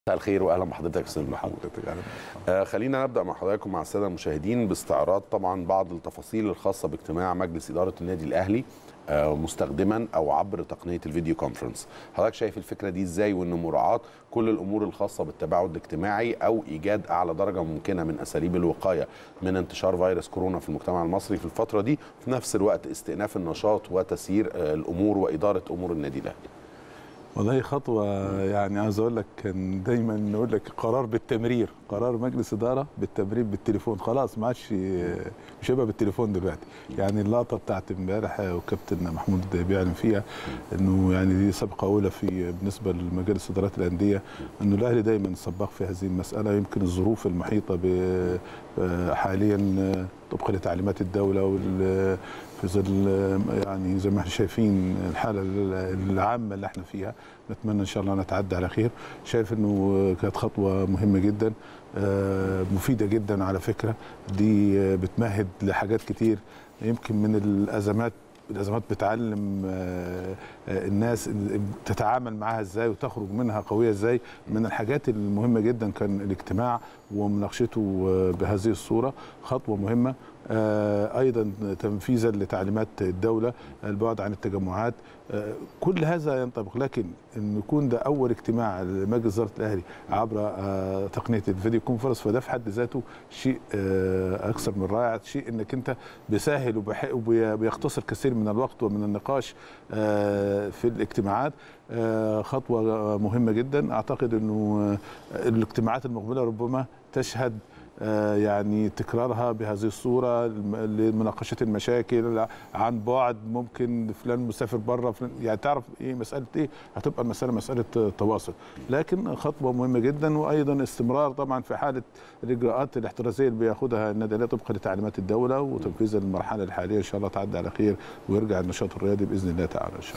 مساء الخير واهلا بحضرتك استاذ محمود آه خلينا نبدا مع حضراتكم مع الساده المشاهدين باستعراض طبعا بعض التفاصيل الخاصه باجتماع مجلس اداره النادي الاهلي آه مستخدما او عبر تقنيه الفيديو كونفرنس حضرتك شايف الفكره دي ازاي وان مراعاه كل الامور الخاصه بالتباعد الاجتماعي او ايجاد اعلى درجه ممكنه من اساليب الوقايه من انتشار فيروس كورونا في المجتمع المصري في الفتره دي في نفس الوقت استئناف النشاط وتسيير آه الامور واداره امور النادي الاهلي والله خطوة يعني عايز أقول لك كان دايما نقول لك قرار بالتمرير قرار مجلس إدارة بالتمرير بالتليفون خلاص ما عادش مش هيبقى بالتليفون دلوقتي يعني اللقطة بتاعت امبارح وكابتن محمود بيعلن فيها إنه يعني دي سابقة أولى في بالنسبة لمجالس إدارات الأندية إنه الأهلي دايما سباق في هذه المسألة يمكن الظروف المحيطة حاليا طبقا لتعليمات الدولة وال في ظل يعني زي ما احنا شايفين الحاله العامه اللي احنا فيها نتمنى ان شاء الله نتعدى على خير شايف انه كانت خطوه مهمه جدا مفيده جدا على فكره دي بتمهد لحاجات كتير يمكن من الازمات الازمات بتعلم الناس تتعامل معاها ازاي وتخرج منها قويه ازاي من الحاجات المهمه جدا كان الاجتماع ومناقشته بهذه الصوره خطوه مهمه ايضا تنفيذا لتعليمات الدوله البعد عن التجمعات كل هذا ينطبق لكن ان يكون ده اول اجتماع لمجلس اداره الاهلي عبر تقنيه الفيديو كونفرنس فده في حد ذاته شيء اكثر من رائع شيء انك انت بيسهل وبيختصر كثير من الوقت ومن النقاش في الاجتماعات خطوه مهمه جدا اعتقد انه الاجتماعات المقبله ربما تشهد يعني تكرارها بهذه الصوره لمناقشه المشاكل عن بعد ممكن فلان مسافر بره يعني تعرف ايه مساله ايه هتبقى المساله مساله تواصل لكن خطوه مهمه جدا وايضا استمرار طبعا في حاله الاجراءات الاحترازيه اللي بياخدها النادي الاهلي طبقا لتعليمات الدوله وتنفيذ المرحله الحاليه ان شاء الله تعدي على خير ويرجع النشاط الرياضي باذن الله تعالى ان شاء الله